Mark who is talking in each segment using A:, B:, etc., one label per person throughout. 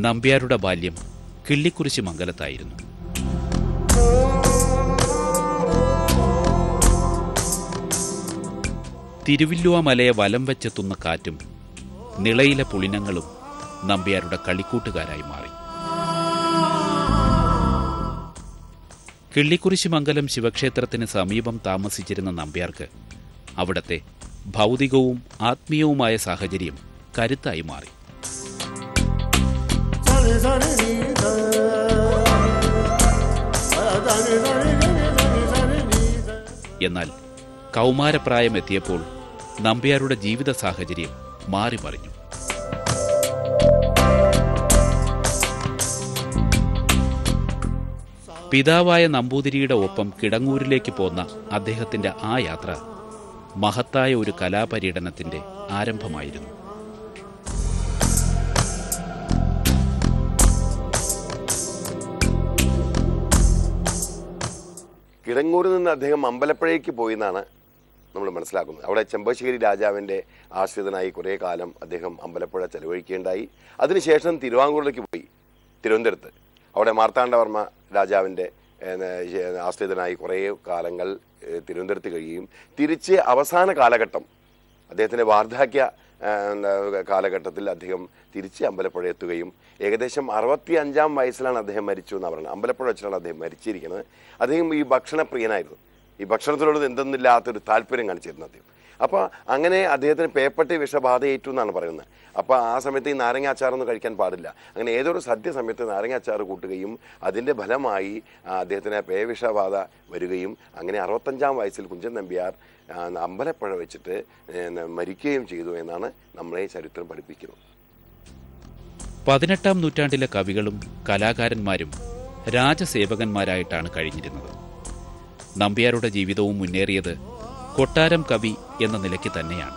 A: നമ്പ്യാരുടെ ബാല്യം കിള്ളിക്കുരിശി മംഗലത്തായിരുന്നു തിരുവില്ലുവ മലയെ വലം വെച്ചെത്തുന്ന കാറ്റും നിളയിലെ പുളിനങ്ങളും നമ്പ്യാരുടെ കളിക്കൂട്ടുകാരായി മാറി കിള്ളിക്കുരിശി മംഗലം ശിവക്ഷേത്രത്തിന് സമീപം താമസിച്ചിരുന്ന നമ്പ്യാർക്ക് അവിടത്തെ ഭൗതികവും ആത്മീയവുമായ സാഹചര്യം കരുത്തായി മാറി എന്നാൽ കൗമാരപ്രായം എത്തിയപ്പോൾ നമ്പ്യാരുടെ ജീവിത സാഹചര്യം മാറി മറിഞ്ഞു പിതാവായ നമ്പൂതിരിയുടെ ഒപ്പം കിടങ്ങൂരിലേക്ക് പോന്ന അദ്ദേഹത്തിന്റെ ആ യാത്ര മഹത്തായ ഒരു കലാപര്യടനത്തിന്റെ ആരംഭമായിരുന്നു
B: കിടങ്ങൂരിൽ നിന്ന് അദ്ദേഹം അമ്പലപ്പുഴയ്ക്ക് പോയി എന്നാണ് നമ്മൾ മനസ്സിലാക്കുന്നത് അവിടെ ചെമ്പശ്ശേരി രാജാവിൻ്റെ ആശ്രിതനായി കുറേ കാലം അദ്ദേഹം അമ്പലപ്പുഴ ചെലവഴിക്കുകയുണ്ടായി അതിനുശേഷം തിരുവാങ്കൂറിലേക്ക് പോയി തിരുവനന്തപുരത്ത് അവിടെ മാർത്താണ്ഡവർമ്മ രാജാവിൻ്റെ ഏഹ്, ആശ്രിതനായി കുറേ കാലങ്ങൾ ഏഹ്, തിരുവനന്തപുരത്ത് കഴിയുകയും തിരിച്ച് അവസാന കാലഘട്ടം അദ്ദേഹത്തിൻ്റെ വാർദ്ധക്യ ഏഹ്, കാലഘട്ടത്തിൽ അദ്ദേഹം തിരിച്ച് അമ്പലപ്പുഴ എത്തുകയും ഏകദേശം അറുപത്തി അഞ്ചാം വയസ്സിലാണ് അദ്ദേഹം മരിച്ചു എന്നാണ് പറയുന്നത് അമ്പലപ്പുഴ വെച്ചിട്ടാണ് അദ്ദേഹം മരിച്ചിരിക്കുന്നത് അദ്ദേഹം ഈ ഭക്ഷണപ്രിയനായിരുന്നു ഈ ഭക്ഷണത്തിനോട് എന്തെന്നില്ലാത്തൊരു താല്പര്യം കാണിച്ചിരുന്നു അദ്ദേഹം അപ്പോൾ അങ്ങനെ അദ്ദേഹത്തിന് പേപ്പട്ടി വിഷബാധയേറ്റു എന്നാണ് പറയുന്നത് അപ്പോൾ ആ സമയത്ത് ഈ നാരങ്ങ അച്ചാറൊന്നും കഴിക്കാൻ പാടില്ല അങ്ങനെ ഏതൊരു സദ്യ സമയത്ത് നാരങ്ങ അച്ചാർ കൂട്ടുകയും അതിൻ്റെ ഫലമായി ആ, അദ്ദേഹത്തിന് പേവിഷബാധ വരികയും അങ്ങനെ അറുപത്തഞ്ചാം വയസ്സിൽ കുഞ്ചൻ നമ്പ്യാർ ആ, അമ്പലപ്പുഴ വെച്ചിട്ട് ഏ, മരിക്കുകയും ചെയ്തു എന്നാണ് നമ്മളെ ചരിത്രം പഠിപ്പിക്കുന്നത്
A: പതിനെട്ടാം നൂറ്റാണ്ടിലെ കവികളും കലാകാരന്മാരും രാജസേവകന്മാരായിട്ടാണ് കഴിഞ്ഞിരുന്നത് നമ്പ്യാരുടെ ജീവിതവും മുന്നേറിയത് കൊട്ടാരം കവി എന്ന നിലയ്ക്ക് തന്നെയാണ്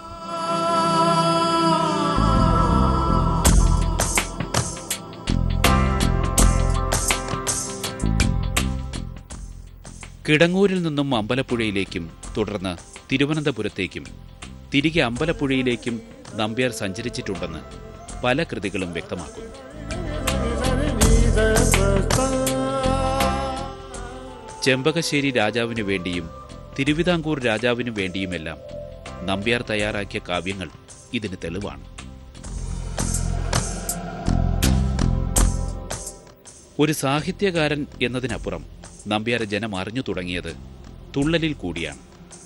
A: കിടങ്ങൂരിൽ നിന്നും അമ്പലപ്പുഴയിലേക്കും തുടർന്ന് തിരുവനന്തപുരത്തേക്കും തിരികെ അമ്പലപ്പുഴയിലേക്കും നമ്പ്യാർ സഞ്ചരിച്ചിട്ടുണ്ടെന്ന് പല കൃതികളും വ്യക്തമാക്കുന്നു ചെമ്പകശ്ശേരി രാജാവിനു വേണ്ടിയും തിരുവിതാംകൂർ രാജാവിനു വേണ്ടിയുമെല്ലാം നമ്പ്യാർ തയ്യാറാക്കിയ കാവ്യങ്ങൾ ഇതിന് തെളിവാണ് ഒരു സാഹിത്യകാരൻ എന്നതിനപ്പുറം നമ്പ്യാരെ ജനം അറിഞ്ഞു തുടങ്ങിയത് തുള്ളലിൽ കൂടിയാണ്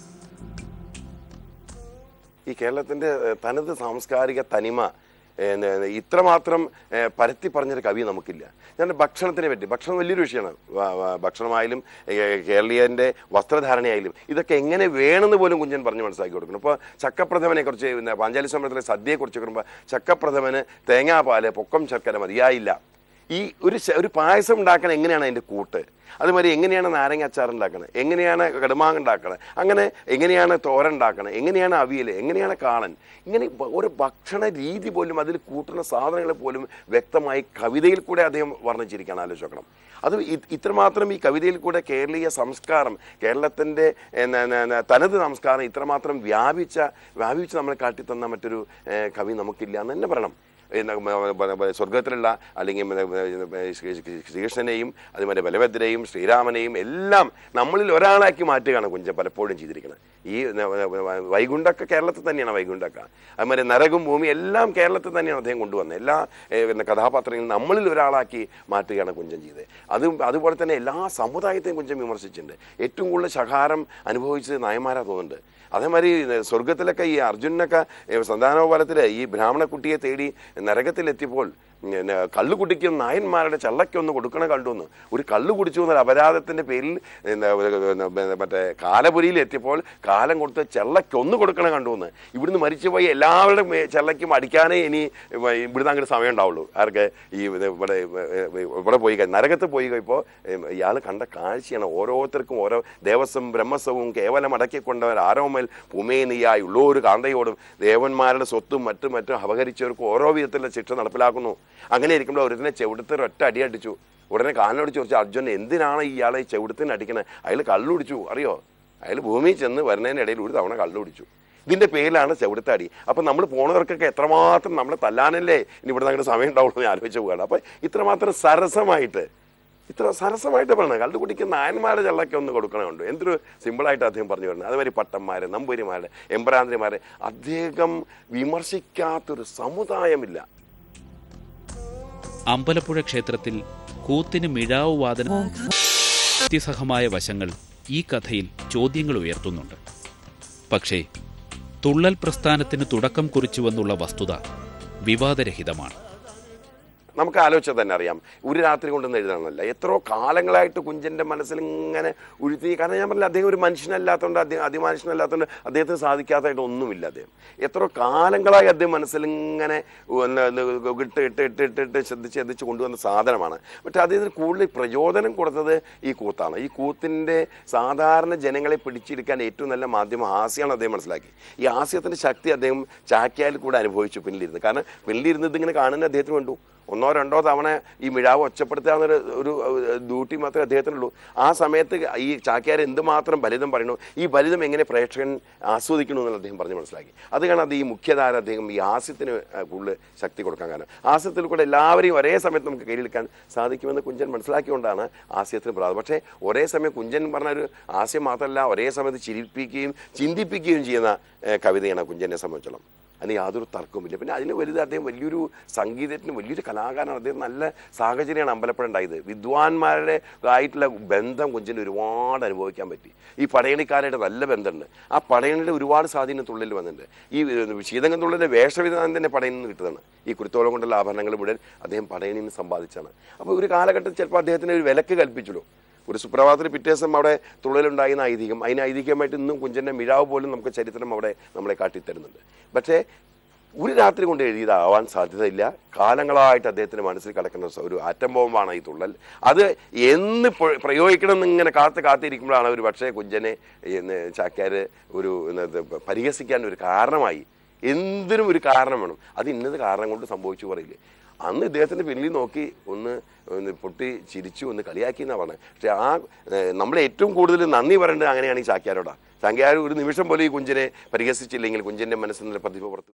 B: ഈ കേരളത്തിൻ്റെ ഏഹ്, തനത് സാംസ്കാരിക തനിമ ഏഹ്, ഏഹ്, ഇത്രമാത്രം ഏഹ്, പരത്തി പറഞ്ഞൊരു കവി നമുക്കില്ല ഞാൻ ഭക്ഷണത്തിനെ പറ്റി ഭക്ഷണം വലിയൊരു വിഷയമാണ് വ- വ- ഭക്ഷണമായാലും ഏഹ്, കേരളീയൻ്റെ വസ്ത്രധാരണയായാലും ഇതൊക്കെ എങ്ങനെ വേണമെന്ന് പോലും കുഞ്ഞൻ പറഞ്ഞ് മനസ്സിലാക്കി കൊടുക്കണം ഇപ്പോൾ ചക്കപ്രഥമനെ കുറിച്ച് പിന്നെ പാഞ്ചാലി സമരത്തിലെ സദ്യയെക്കുറിച്ച് പറയുമ്പോൾ ചക്കപ്രഥമന് തേങ്ങാപ്പാല് പൊക്കം ശർക്കര മതിയായില്ല ഈ ഒരു ശ- ഒരു പായസം ഉണ്ടാക്കാൻ എങ്ങനെയാണ് അതിൻ്റെ കൂട്ട് അതുമാതിരി എങ്ങനെയാണ് നാരങ്ങ അച്ചാർ ഉണ്ടാക്കണത് എങ്ങനെയാണ് കടുമാങ്ങ ഉണ്ടാക്കണത് അങ്ങനെ എങ്ങനെയാണ് തോരൻ ഉണ്ടാക്കണത് എങ്ങനെയാണ് അവിയൽ എങ്ങനെയാണ് കാണൻ ഇങ്ങനെ ബ- ഒരു ഭക്ഷണ രീതി പോലും അതിൽ കൂട്ടുന്ന സാധനങ്ങൾ പോലും വ്യക്തമായി കവിതയിൽ കൂടെ അദ്ദേഹം വർണ്ണിച്ചിരിക്കുകയാണ് ആലോചിച്ച് നോക്കണം അത് ഇ- ഇത്രമാത്രം ഈ കവിതയിൽ കൂടെ കേരളീയ സംസ്കാരം കേരളത്തിൻ്റെ എന്ന- ന- ന- തനത് സംസ്കാരം ഇത്രമാത്രം വ്യാപിച്ച വ്യാപിച്ച് നമ്മളെ കാട്ടിത്തന്ന മറ്റൊരു ഏഹ്, കവി നമുക്കില്ല എന്ന് തന്നെ പറയണം എന്ന മ- മ- മ- സ്വർഗത്തിലുള്ള അല്ലെങ്കിൽ മ- മ- ശ്രീ- ശ്രീ- ശ്രീകൃഷ്ണനെയും അതുപോലെ ബലഭദ്രയും ശ്രീരാമനെയും എല്ലാം നമ്മളിൽ ഒരാളാക്കി മാറ്റുകയാണ് കുഞ്ചൻ പലപ്പോഴും ചെയ്തിരിക്കുന്നത് ഈ ന- ന- വൈകുണ്ഠമൊക്കെ കേരളത്തിൽ തന്നെയാണ് വൈകുണ്ഠമൊക്കെ അതുമാതിരി നരകും ഭൂമി എല്ലാം കേരളത്തിൽ തന്നെയാണ് അദ്ദേഹം കൊണ്ടുവന്നത് എല്ലാ ഏഹ്, പിന്നെ കഥാപാത്രങ്ങളും നമ്മളിൽ ഒരാളാക്കി മാറ്റുകയാണ് കുഞ്ചൻ ചെയ്തത് അതും അതുപോലെ തന്നെ എല്ലാ സമുദായത്തെയും കുഞ്ചൻ വിമർശിച്ചിട്ടുണ്ട് ഏറ്റവും കൂടുതൽ ശകാരം അനുഭവിച്ചത് നായന്മാരാ തോന്നുന്നുണ്ട് അതേമാതിരി സ്വർഗത്തിലൊക്കെ ഈ അർജുനനൊക്കെ ഏ, സന്താനോപാലത്തിൽ ഈ ബ്രാഹ്മണ കുട്ടിയെ തേടി നരകത്തിലെത്തിയപ്പോൾ പിന്നെ കള്ളു കുടിക്കും നായന്മാരുടെ ചള്ളയ്ക്കൊന്ന് കൊടുക്കണ കണ്ടു എന്ന് ഒരു കള്ളു കുടിച്ചു എന്നൊരു അപരാധത്തിന്റെ പേരിൽ എന്താ, പിന്നെ മറ്റേ കാലപുരിയിൽ എത്തിയപ്പോൾ കാലം കൊടുത്ത് ചെള്ളയ്ക്കൊന്ന് കൊടുക്കണ കണ്ടു എന്ന് ഇവിടുന്ന് മരിച്ചുപോയി എല്ലാവരുടെ മേ- ചെള്ളയ്ക്കും അടിക്കാനേ ഇനി ഇവിടുന്ന് അങ്ങോട്ട് സമയം ഉണ്ടാവുള്ളൂ ആർക്ക് ഈ ഇത് ഇവിടെ ഇവിടെ പോയി കഴി- നരകത്ത് പോയി കഴിയുമ്പോൾ ഇയാൾ കണ്ട കാഴ്ചയാണ് ഓരോരുത്തർക്കും ഓരോ ദേവസ്വം ബ്രഹ്മസ്വവും കേവലം അടക്കിക്കൊണ്ടവർ ആരോമൽ ഭൂമേനിയായി ഉള്ളൊരു കാന്തയോടും ദേവന്മാരുടെ സ്വത്തും മറ്റും മറ്റും അപഹരിച്ചവർക്ക് ഓരോ വിധത്തിലുള്ള ശിക്ഷ നടപ്പിലാക്കുന്നു അങ്ങനെ ഇരിക്കുമ്പോൾ ഒരുത്തിനെ ചെവിടത്തിൽ ഒറ്റ അടി അടിച്ചു ഉടനെ കാലിനോട് ചോദിച്ചു അർജുൻ എന്തിനാണ് ഇയാളെ ഈ ചെവിടത്തിന് അടിക്കണത് അയാൾ കള്ളുടിച്ചു അറിയോ അയാൾ ഭൂമിയിൽ ചെന്ന് വരുന്നതിനിടയിൽ ഒരു തവണ കള്ളുടിച്ചു ഇതിന്റെ പേരിലാണ് ചെവിടുത്താടി അപ്പൊ നമ്മൾ പോണവർക്കൊക്കെ എത്രമാത്രം നമ്മളെ തല്ലാനല്ലേ ഇനി ഇവിടെ അങ്ങനെ സമയം ഉണ്ടാവുള്ളൂ എന്ന് ആലോചിച്ച് പോവുകയാണ് അപ്പൊ ഇത്രമാത്രം സരസമായിട്ട് ഇത്ര സരസമായിട്ട് പറയണം കള്ളു കുടിക്കുന്ന നായന്മാരുടെ ചെള്ളൊക്കെ ഒന്ന് കൊടുക്കണമുണ്ട് എന്തൊരു സിമ്പിളായിട്ട് അദ്ദേഹം പറഞ്ഞു വരുന്നത് അതുമാതിരി പട്ടന്മാര് നമ്പൂരിമാര് എംബരാന്തിരിമാര് അദ്ദേഹം വിമർശിക്കാത്തൊരു സമുദായമില്ല
A: അമ്പലപ്പുഴ ക്ഷേത്രത്തിൽ കൂത്തിന് മിഴാവ് വാദന യുക്തിസഹമായ വശങ്ങൾ ഈ കഥയിൽ ചോദ്യങ്ങൾ ഉയർത്തുന്നുണ്ട് പക്ഷേ തുള്ളൽ പ്രസ്ഥാനത്തിന് തുടക്കം കുറിച്ചുവെന്നുള്ള വസ്തുത വിവാദരഹിതമാണ്
B: നമുക്ക് ആലോചിച്ചാൽ തന്നെ അറിയാം ഒരു രാത്രി കൊണ്ടൊന്നും എഴുതാനല്ല എത്രയോ കാലങ്ങളായിട്ട് കുഞ്ചന്റെ മനസ്സിൽ ഇങ്ങനെ ഉഴുത്തി കാരണം ഞാൻ പറഞ്ഞില്ല അദ്ദേഹം ഒരു മനുഷ്യനല്ലാത്തതുകൊണ്ട് അദ്ദേഹം അതിമനുഷ്യനല്ലാത്തതുകൊണ്ട് അദ്ദേഹത്തിന് സാധിക്കാത്തതായിട്ട് ഒന്നുമില്ല അദ്ദേഹം എത്രയോ കാലങ്ങളായി അദ്ദേഹം മനസ്സിൽ ഇങ്ങനെ ഒന്ന് ഒന്ന് ഇട്ട് ഇട്ട് ഇട്ട് ഇട്ട് ഇട്ട് ശ്രദ്ധിച്ച് ശ്രദ്ധിച്ച് കൊണ്ടുവന്ന സാധനമാണ് പക്ഷെ അദ്ദേഹത്തിന് കൂടുതൽ പ്രചോദനം കൊടുത്തത് ഈ കൂത്താണ് ഈ കൂത്തിൻ്റെ സാധാരണ ജനങ്ങളെ പിടിച്ചെടുക്കാൻ ഏറ്റവും നല്ല മാധ്യമം ഹാസ്യമാണ് അദ്ദേഹം മനസ്സിലാക്കി ഈ ഹാസ്യത്തിൻ്റെ ശക്തി അദ്ദേഹം ചാക്യാലിൽ കൂടെ അനുഭവിച്ചു പിന്നിലിരുന്ന് കാരണം പിന്നിലിരുന്ന് ഇതിങ്ങനെ കാണുന്ന അദ്ദേഹത്തിന് വേണ്ടു ഒന്നോ രണ്ടോ തവണ ഈ മിഴാവ് ഒച്ചപ്പെടുത്താവുന്ന ഒരു ഡ്യൂട്ടി മാത്രമേ അദ്ദേഹത്തിനുള്ളൂ ആ സമയത്ത് ഈ ചാക്യാർ എന്തുമാത്രം ബലിതം പറയണു ഈ ബലിതം എങ്ങനെ പ്രേക്ഷകൻ ആസ്വദിക്കണു എന്നുള്ള അദ്ദേഹം പറഞ്ഞ് മനസ്സിലാക്കി അത് കാരണം അത് ഈ മുഖ്യധാര അദ്ദേഹം ഈ ഹാസ്യത്തിന് ആ, കൂടുതൽ ശക്തി കൊടുക്കാൻ കാരണം ഹാസ്യത്തിൽ കൂടെ എല്ലാവരെയും ഒരേ സമയത്ത് നമുക്ക് കയ്യിലെടുക്കാൻ സാധിക്കുമെന്ന് കുഞ്ചൻ മനസ്സിലാക്കിക്കൊണ്ടാണ് ഹാസ്യത്തിന് പ്രാധാന്യം പക്ഷേ ഒരേ സമയം കുഞ്ചൻ പറഞ്ഞ ഒരു ഹാസ്യം മാത്രമല്ല ഒരേ സമയത്ത് ചിരിപ്പിക്കുകയും ചിന്തിപ്പിക്കുകയും ചെയ്യുന്ന ഏ, കവിതയാണ് കുഞ്ചനെ സംബന്ധിച്ചോളം അതിന് യാതൊരു തർക്കവുമില്ല പിന്നെ അതിന് വലുത് അദ്ദേഹം വലിയൊരു സംഗീതത്തിന് വലിയൊരു കലാകാരനാണ് അദ്ദേഹം നല്ല സാഹചര്യമാണ് അമ്പലപ്പുഴ ഉണ്ടായത് വിദ്വാൻമാരുടെ ആയിട്ടുള്ള ബന്ധം കുഞ്ചിന് ഒരുപാട് അനുഭവിക്കാൻ പറ്റി ഈ പടയണിക്കാരായിട്ട് നല്ല ബന്ധമുണ്ട് ആ പടയണിയുടെ ഒരുപാട് സ്വാധീനം തുള്ളിൽ വന്നിട്ടുണ്ട് ഈ ഏഹ്, ശീതങ്കം തുള്ളിലെ വേഷവിധാനം തന്നെ പടയണിൽ നിന്ന് കിട്ടുന്നതാണ് ഈ കുരുത്തോളം കൊണ്ടുള്ള ആഭരണങ്ങൾ മുഴുവൻ അദ്ദേഹം പടയണിൽ നിന്ന് സമ്പാദിച്ചാണ് അപ്പോൾ ഒരു കാലഘട്ടത്തിൽ ചിലപ്പോൾ അദ്ദേഹത്തിന് ഒരു വിലക്ക് കൽപ്പിച്ചുള്ളൂ ഒരു സുപ്രഭാതത്തിൽ പിറ്റേ ദിവസം അവിടെ തുള്ളലുണ്ടായിരുന്ന ഐതിഹ്യം അതിന് ഐതിഹ്യമായിട്ട് ഇന്നും കുഞ്ചൻ്റെ മിഴാവ് പോലും നമുക്ക് ചരിത്രം അവിടെ നമ്മളെ കാട്ടിത്തരുന്നുണ്ട് പക്ഷേ ഒരു രാത്രി കൊണ്ട് എഴുതിയതാവാൻ സാധ്യതയില്ല കാലങ്ങളായിട്ട് അദ്ദേഹത്തിന് മനസ്സിൽ കിടക്കുന്ന സ- ഒരു ആറ്റം ബോംബാണ് ഈ തുള്ളൽ അത് എന്ന് പ്ര- പ്രയോഗിക്കണം എന്ന് ഇങ്ങനെ കാത്ത് കാത്തിരിക്കുമ്പോഴാണ് ഒരു പക്ഷേ കുഞ്ചനെ എന്ന് ചാക്യാര് ഒരു എന്നത് പരിഹസിക്കാൻ ഒരു കാരണമായി എന്തിനും ഒരു കാരണം വേണം അത് ഇന്നത് കാരണം കൊണ്ട് സംഭവിച്ചു പറയില്ലേ അന്ന് ഇദ്ദേഹത്തിന്റെ പിന്നിൽ നോക്കി ഒന്ന് ഒന്ന് പൊട്ടി ചിരിച്ചു ഒന്ന് കളിയാക്കി എന്നാ പറഞ്ഞത് പക്ഷെ ആ ഏഹ്, നമ്മൾ ഏറ്റവും കൂടുതൽ നന്ദി പറയേണ്ടത് അങ്ങനെയാണ് ഈ ചാക്യാരോടാ ചാക്യാർ ഒരു നിമിഷം പോലും ഈ കുഞ്ചിനെ പരിഹസിച്ചില്ലെങ്കിൽ കുഞ്ചിന്റെ മനസ്സിൽ നിന്ന് പ്രതിഭ പുറത്ത്